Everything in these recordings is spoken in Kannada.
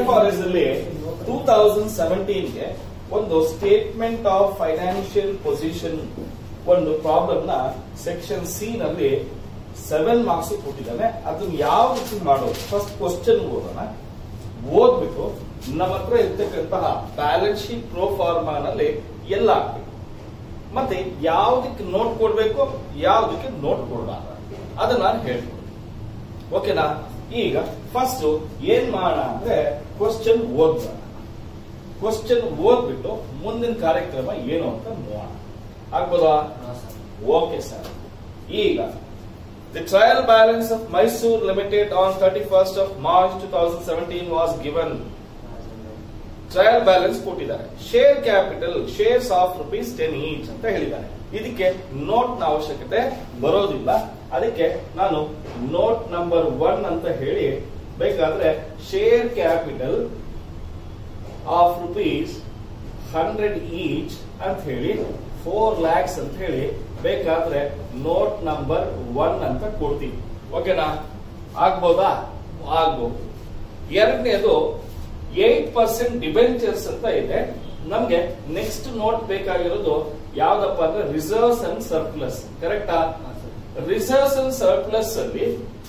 ಫಾರೆಸ್ಟ್ ಅಲ್ಲಿ ಟೂ ತೌಸಂಡ್ ಸೆವೆಂಟೀನ್ಗೆ ಒಂದು ಸ್ಟೇಟ್ಮೆಂಟ್ ಆಫ್ ಫೈನಾನ್ಷಿಯಲ್ ಪೊಸಿಷನ್ ಒಂದು ಪ್ರಾಬ್ಲಮ್ ನ ಸೆಕ್ಷನ್ ಸಿ ನಲ್ಲಿ ಸೆವೆನ್ ಮಾರ್ಕ್ಸ್ ಕೊಟ್ಟಿದ್ದಾನೆ ಅದನ್ನ ಯಾವ ರೀತಿ ಮಾಡೋದು ಫಸ್ಟ್ ಕ್ವಶನ್ ಓದೋಣ ಓದ್ಬಿಟ್ಟು ನಮ್ಮ ಹತ್ರ ಇರ್ತಕ್ಕಂತಹ ಬ್ಯಾಲೆನ್ಸ್ ಶೀಟ್ ಪ್ರೋ ಫಾರ್ಮಾನಲ್ಲಿ ಎಲ್ಲ ಹಾಕ್ಬೇಕು ಮತ್ತೆ ಯಾವ್ದಕ್ಕೆ ನೋಟ್ ಕೊಡ್ಬೇಕು ಯಾವ್ದಕ್ಕೆ ನೋಟ್ ಕೊಡಬಾರ್ದು ಅದನ್ನ ನಾನು ಹೇಳ್ತೀನಿ ಓಕೆನಾ ಈಗ ಫಸ್ಟ್ ಏನ್ ಮಾಡೋಣ ಅಂದ್ರೆ ಕ್ವಶನ್ ಓದ್ಬೇಡ ಕ್ವಶನ್ ಓದ್ಬಿಟ್ಟು ಮುಂದಿನ ಕಾರ್ಯಕ್ರಮ ಏನು ಅಂತ ನೋಡೋಣ ಆಗ್ಬೋದಾ ಓಕೆ ಸರ್ ಈಗ the trial balance of Mysore limited on thirty first of March two thousand seventeen was given trial balance ಕೊಟ್ಟಿದ್ದಾರೆ share capital shares of rupees ten each ಅಂತ ಹೇಳಿದ್ದಾರೆ ಇದಕ್ಕೆ ನೋಟ್ ನ ಅವಶ್ಯಕತೆ ಬರೋದಿಲ್ಲ ಅದಕ್ಕೆ ನಾನು ನೋಟ್ ನಂಬರ್ ಒನ್ ಅಂತ ಹೇಳಿ ಬೇಕಾದ್ರೆ share capital of rupees hundred each ಅಂತ ಹೇಳಿ ಫೋರ್ ಲ್ಯಾಕ್ಸ್ ಅಂತ ಹೇಳಿ ಬೇಕಾದ್ರೆ ನೋಟ್ ನಂಬರ್ ಒನ್ ಅಂತ ಕೊಡ್ತೀವಿ ಓಕೆನಾ ಆಗ್ಬೋದಾ ಆಗ್ಬೋದು ಎರಡನೇದು ಏಟ್ ಪರ್ಸೆಂಟ್ ಡಿಬೆಂಚರ್ಸ್ ಅಂತ ಇದೆ ನಮ್ಗೆ ನೆಕ್ಸ್ಟ್ ನೋಟ್ ಬೇಕಾಗಿರೋದು ಯಾವ್ದಪ್ಪ ಅಂದ್ರೆ ರಿಸರ್ವ್ಸ್ ಅಂಡ್ ಸರ್ಪ್ಲಸ್ ಕರೆಕ್ಟಾ ರಿಸರ್ವ್ಸ್ ಅಂಡ್ ಸರ್ಪ್ಲಸ್ ಅಲ್ಲಿ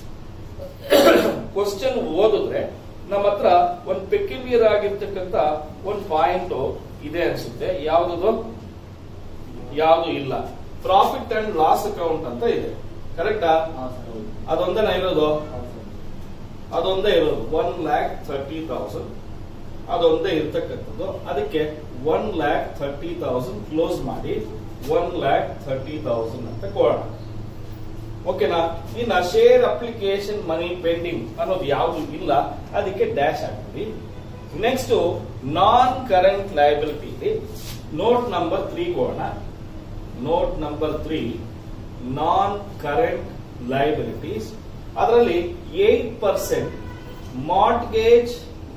ಕ್ವಶನ್ ಓದಿದ್ರೆ ನಮ್ಮ ಹತ್ರ ಒಂದು ಪೆಕ್ಯುಲಿಯರ್ ಆಗಿರ್ತಕ್ಕಂತ ಒಂದು ಪಾಯಿಂಟ್ ಇದೆ ಅನ್ಸುತ್ತೆ ಯಾವ್ದು ಯಾವ್ದು ಇಲ್ಲ ಪ್ರಾಫಿಟ್ ಅಂಡ್ ಲಾಸ್ ಅಕೌಂಟ್ ಅಂತ ಇದೆ ಕರೆಕ್ಟಾ ಅದೊಂದೇನ ಇರೋದು ಅದೊಂದೇ ಇರೋದು ಒನ್ ಲ್ಯಾಕ್ ಥರ್ಟಿ ತೌಸಂಡ್ ಅದೊಂದೇ ಇರ್ತಕ್ಕಂಥದ್ದು ಅದಕ್ಕೆ one lakh thirty thousand close ಮಾಡಿ ಒನ್ ಲ್ಯಾಕ್ ಥರ್ಟಿ ತೌಸಂಡ್ ಅಂತ ಕೊಡೋಣ ಓಕೆನಾ ಇನ್ನ ಶೇರ್ ಅಪ್ಲಿಕೇಶನ್ ಮನಿ ಪೆಂಡಿಂಗ್ ಅನ್ನೋದು ಯಾವುದು ಇಲ್ಲ ಅದಕ್ಕೆ ಡ್ಯಾಶ್ ಹಾಕ್ತೀವಿ next non current liability note number three ಕೊಡೋಣ note number three non current liabilities ಅದರಲ್ಲಿ ಏಟ್ ಪರ್ಸೆಂಟ್ ಮಾರ್ಟ್ಗೇಜ್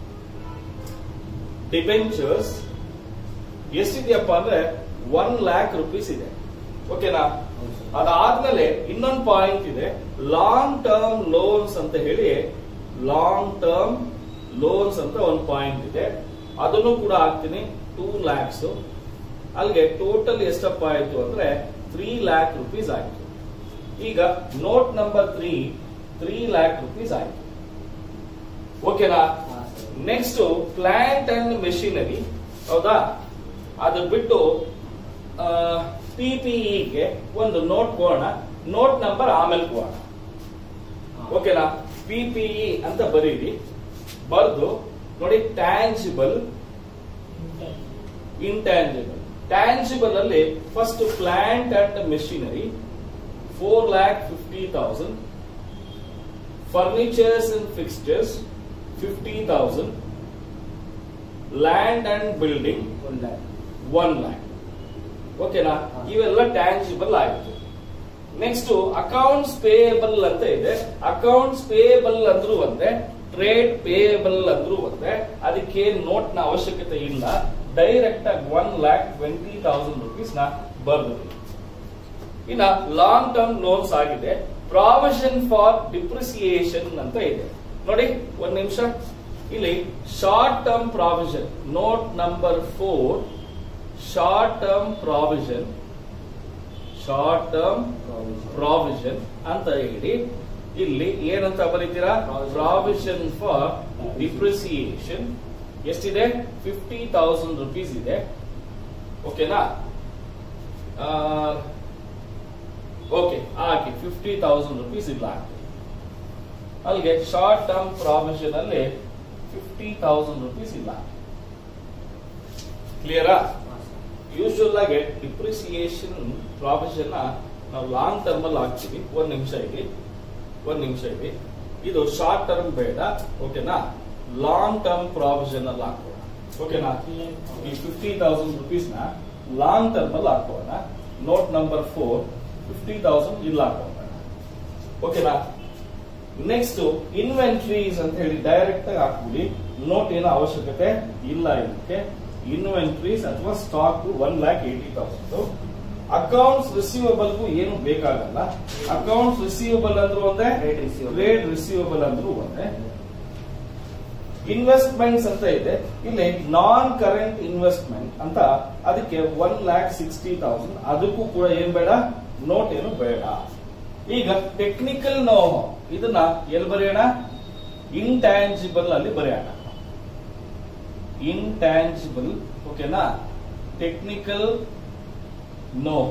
ಡಿಬೆಂಚರ್ಸ್ ಎಷ್ಟಿದೆಯಪ್ಪ ಅಂದ್ರೆ ಒನ್ ಲ್ಯಾಕ್ ರುಪೀಸ್ ಇದೆ ಓಕೆನಾ ಅದಾದ್ಮೇಲೆ ಇನ್ನೊಂದು ಪಾಯಿಂಟ್ ಇದೆ ಲಾಂಗ್ ಟರ್ಮ್ ಲೋನ್ಸ್ ಅಂತ ಹೇಳಿ ಲಾಂಗ್ ಟರ್ಮ್ ಲೋನ್ಸ್ ಅಂತ ಒಂದು ಪಾಯಿಂಟ್ ಇದೆ ಅದನ್ನು ಕೂಡ ಹಾಕ್ತೀನಿ ಟೂ ಲ್ಯಾಕ್ಸ್ ಅಲ್ಲಿಗೆ ಟೋಟಲ್ ಎಷ್ಟಪ್ಪ ಆಯ್ತು ಅಂದ್ರೆ ತ್ರೀ ಲ್ಯಾಕ್ ರುಪೀಸ್ ಆಯ್ತು ಈಗ note number three three lakh rupees ಆಯ್ತು ಓಕೆನಾ ನೆಕ್ಸ್ಟ್ ಪ್ಲಾಂಟ್ ಅಂಡ್ ಮೆಷಿನರಿ ಹೌದಾ ಅದು ಬಿಟ್ಟು ಪಿಪಿಇಗೆ ಒಂದು ನೋಟ್ ಕೊಡೋಣ ನೋಟ್ ನಂಬರ್ ಆಮೇಲೆ ಕೊಡೋಣ ಓಕೆನಾ ಪಿಪಿಇ ಅಂತ ಬರೀರಿ ಬರ್ದು ನೋಡಿ ಟ್ಯಾಂಜಿಬಲ್ ಇಂಟ್ಯಾಂಜಿಬಲ್ ಟ್ಯಾಂಜಿಬಲ್ ಅಲ್ಲಿ first plant and machinery four lakh fifty thousand furnitures and fixtures fifty thousand land and building one lakh ಓಕೆನಾ ಇವೆಲ್ಲ ಟ್ಯಾಂಜಿಬಲ್ ಆಯ್ತು ನೆಕ್ಸ್ಟ್ ಅಕೌಂಟ್ಸ್ ಪೇಯಬಲ್ ಅಂತ ಇದೆ ಅಕೌಂಟ್ಸ್ ಪೇಯಬಲ್ ಅಂದ್ರೂ ಒಂದೇ ಟ್ರೇಡ್ ಪೇಯಬಲ್ ಅಂದ್ರೂ ಒಂದೇ ಅದಕ್ಕೆ ನೋಟ್ ನ ಅವಶ್ಯಕತೆ ಇಲ್ಲ ಡೈರೆಕ್ಟ್ ಆಗಿ one lakh twenty thousand rupees ನ ಬರ್ದು ಇನ್ನ ಲಾಂಗ್ ಟರ್ಮ್ ಲೋನ್ಸ್ ಆಗಿದೆ ಪ್ರಾವಿಷನ್ ಫಾರ್ ಡಿಪ್ರಿಸಿಯೇಷನ್ ಅಂತ ಇದೆ ನೋಡಿ ಒಂದ್ ನಿಮಿಷ ಇಲ್ಲಿ short term provision note number four short term provision short term provision ಅಂತ ಹೇಳಿ ಇಲ್ಲಿ ಏನಂತ ಬರೀತೀರಾ ಪ್ರಾವಿಷನ್ ಫಾರ್ ಡಿಪ್ರಿಸಿಯೇಷನ್ ಎಷ್ಟಿದೆ ಫಿಫ್ಟಿ ತೌಸಂಡ್ ರುಪೀಸ್ ಇದೆ ಓಕೆನಾ ಓಕೆ ಹಾಕಿ ಫಿಫ್ಟಿ ತೌಸಂಡ್ ರುಪೀಸ್ ಇಲ್ಲ ಹಾಕಿ ಅಲ್ಲಿಗೆ ಶಾರ್ಟ್ ಟರ್ಮ್ ಪ್ರಾವಿಷನ್ ಅಲ್ಲಿ ಫಿಫ್ಟಿ ತೌಸಂಡ್ ರುಪೀಸ್ ಇಲ್ಲ ಕ್ಲಿಯರಾ ಯೂಶುವಲ್ ಆಗಿ ಡಿಪ್ರಿಸಿಯೇಷನ್ ಪ್ರಾವಿಷನ್ ನಾವು ಲಾಂಗ್ ಟರ್ಮ್ ಅಲ್ಲಿ ಹಾಕ್ತೀವಿ ಒಂದ್ ನಿಮಿಷ ಇಲ್ಲಿ ಒಂದ್ ನಿಮಿಷ ಇಲ್ಲಿ ಇದು ಶಾರ್ಟ್ ಟರ್ಮ್ ಬೇಡ ಓಕೆನಾ ಲಾಂಗ್ ಟರ್ಮ್ ಪ್ರಾವಿಷನ್ ಅಲ್ಲಿ ಹಾಕೋಣ ಓಕೆನಾ ಈ ಫಿಫ್ಟಿ ತೌಸಂಡ್ ರುಪೀಸ್ ನ ಲಾಂಗ್ ಟರ್ಮ್ ಅಲ್ಲಿ ಹಾಕೋಣ note number four fifty thousand ಇಲ್ಲಿ ಹಾಕೋಣ ಓಕೆನಾ ನೆಕ್ಸ್ಟ್ ಇನ್ವೆಂಟ್ರೀಸ್ ಅಂತ ಹೇಳಿ ಡೈರೆಕ್ಟ್ ಆಗಿ ಹಾಕ್ಬಿಡಿ ನೋಟ್ ಏನೋ ಅವಶ್ಯಕತೆ ಇಲ್ಲ ಇದಕ್ಕೆ ಇನ್ವೆಂಟ್ರೀಸ್ ಅಥವಾ stock one lakh eighty thousand accounts ರಿಸೀವಬಲ್ಗೂ ಏನು ಬೇಕಾಗಲ್ಲ ಅಕೌಂಟ್ಸ್ ರಿಸೀವಬಲ್ ಅಂದ್ರೂ ಒಂದೇ Trade receivable. ಟ್ರೇಡ್ ರಿಸೀವಬಲ್ ಅಂದ್ರೂ ಒಂದೇ ಇನ್ವೆಸ್ಟ್ಮೆಂಟ್ಸ್ ಅಂತ ಇದೆ ಇಲ್ಲಿ ನಾನ್ ಕರೆಂಟ್ ಇನ್ವೆಸ್ಟ್ಮೆಂಟ್ ಅಂತ ಅದಕ್ಕೆ ಒನ್ ಲ್ಯಾಕ್ ಸಿಕ್ಸ್ಟಿ ತೌಸಂಡ್ ಅದಕ್ಕೂ ಕೂಡ ಏನ್ ಬೇಡ ನೋಟ್ ಏನು ಬೇಡ ಈಗ ಟೆಕ್ನಿಕಲ್ ನೋ ಇದನ್ನ ಎಲ್ಲಿ ಬರೆಯೋಣ ಇಂಟ್ಯಾಂಜಿಬಲ್ ಅಲ್ಲಿ ಬರೆಯೋಣ ಇಂಟ್ಯಾಂಜಿಬಲ್ ಓಕೆನಾ ಟೆಕ್ನಿಕಲ್ ನೋ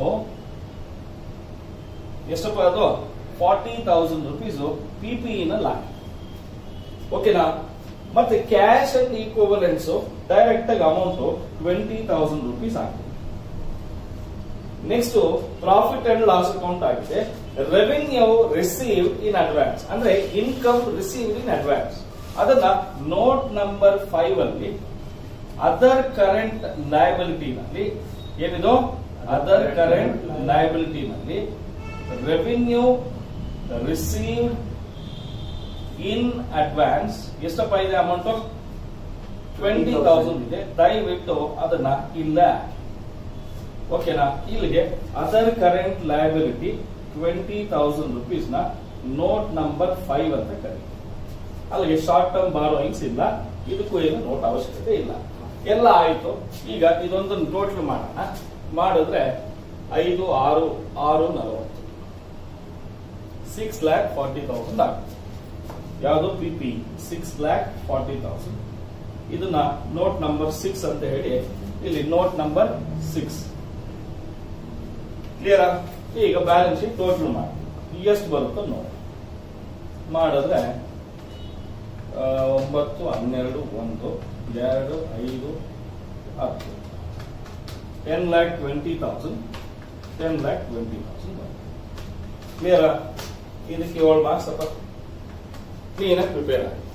ಎಷ್ಟಪ್ಪ ಅದು ಫಾರ್ಟಿ ತೌಸಂಡ್ ರುಪೀಸ್ ಪಿಪಿಇ ನಲ್ಲಿ ಹಾಕಿ ಓಕೆನಾ ಮತ್ತೆ ಕ್ಯಾಶ್ ಅಂಡ್ ಈಕ್ವಲೆನ್ಸ್ ಡೈರೆಕ್ಟ್ ಆಗಿ ಅಮೌಂಟ್ ಟ್ವೆಂಟಿ ತೌಸಂಡ್ ರುಪೀಸ್ ಹಾಕಿ next profit and loss account ಆಗಿದೆ ರೆವಿನ್ಯೂ ರಿಸೀವ್ ಇನ್ ಅಡ್ವಾನ್ಸ್ ಅಂದ್ರೆ ಇನ್ಕಮ್ ರಿಸೀವ್ ಇನ್ ಅಡ್ವಾನ್ಸ್ ಅದನ್ನ ನೋಟ್ ನಂಬರ್ ಫೈವ್ ಅಲ್ಲಿ ಅದರ್ ಕರೆಂಟ್ ಲಯಬಿಲಿಟಿ ನಲ್ಲಿ ಏನಿದು ಅದರ್ ಕರೆಂಟ್ ಲಯಬಿಲಿಟಿ ನಲ್ಲಿ ರೆವಿನ್ಯೂ ರಿಸೀವ್ಡ್ ಇನ್ ಅಡ್ವಾನ್ಸ್ ಎಷ್ಟಪ್ಪ ಇದೆ ಅಮೌಂಟ್ ಟ್ವೆಂಟಿ ತೌಸಂಡ್ ಇದೆ ದಯವಿಟ್ಟು ಅದನ್ನ ಇಲ್ಲ ಓಕೆನಾ ಇಲ್ಲಿಗೆ other current liability twenty thousand rupees ನ ನೋಟ್ ನಂಬರ್ ಫೈವ್ ಅಂತ ಕರೀತೀವಿ ಅಲ್ಲಿಗೆ ಶಾರ್ಟ್ ಟರ್ಮ್ ಬಾರೋಯಿಂಗ್ಸ್ ಇಲ್ಲ ಇದಕ್ಕೂ ಏನು ನೋಟ್ ಅವಶ್ಯಕತೆ ಇಲ್ಲ ಎಲ್ಲ ಆಯ್ತು ಈಗ ಇದೊಂದು ಟೋಟಲ್ ಮಾಡೋಣ ಮಾಡಿದ್ರೆ ಐದು ಆರು ಆರು ನಲವತ್ತು ಸಿಕ್ಸ್ ಲ್ಯಾಕ್ ಫಾರ್ಟಿ ತೌಸಂಡ್ ಆಗುತ್ತೆ ಯಾವುದು P P six lakh forty thousand ಇದನ್ನ ನೋಟ್ ನಂಬರ್ ಸಿಕ್ಸ್ ಅಂತ ಹೇಳಿ ಇಲ್ಲಿ ನೋಟ್ ನಂಬರ್ ಸಿಕ್ಸ್ ಕ್ಲಿಯರ್ ಈಗ ಬ್ಯಾಲೆನ್ಸ್ ಶೀಟ್ ಟೋಟಲ್ ಮಾಡಿ ಎಷ್ಟು ಬರುತ್ತೋ ನೋಡಿ ಮಾಡಿದ್ರೆ ಆ, ಒಂಬತ್ತು ಹನ್ನೆರಡು ಒಂದು ಎರಡು ಐದು ಹತ್ತು ten lakh twenty thousand ten lakh twenty thousand clear ಇದಕ್ಕೆ ಏಳು ಮಾರ್ಕ್ಸ್ ಅಪ್ಪ ಕ್ಲೀನಾಗಿ ಪ್ರಿಪೇರ್ ಆಗಿ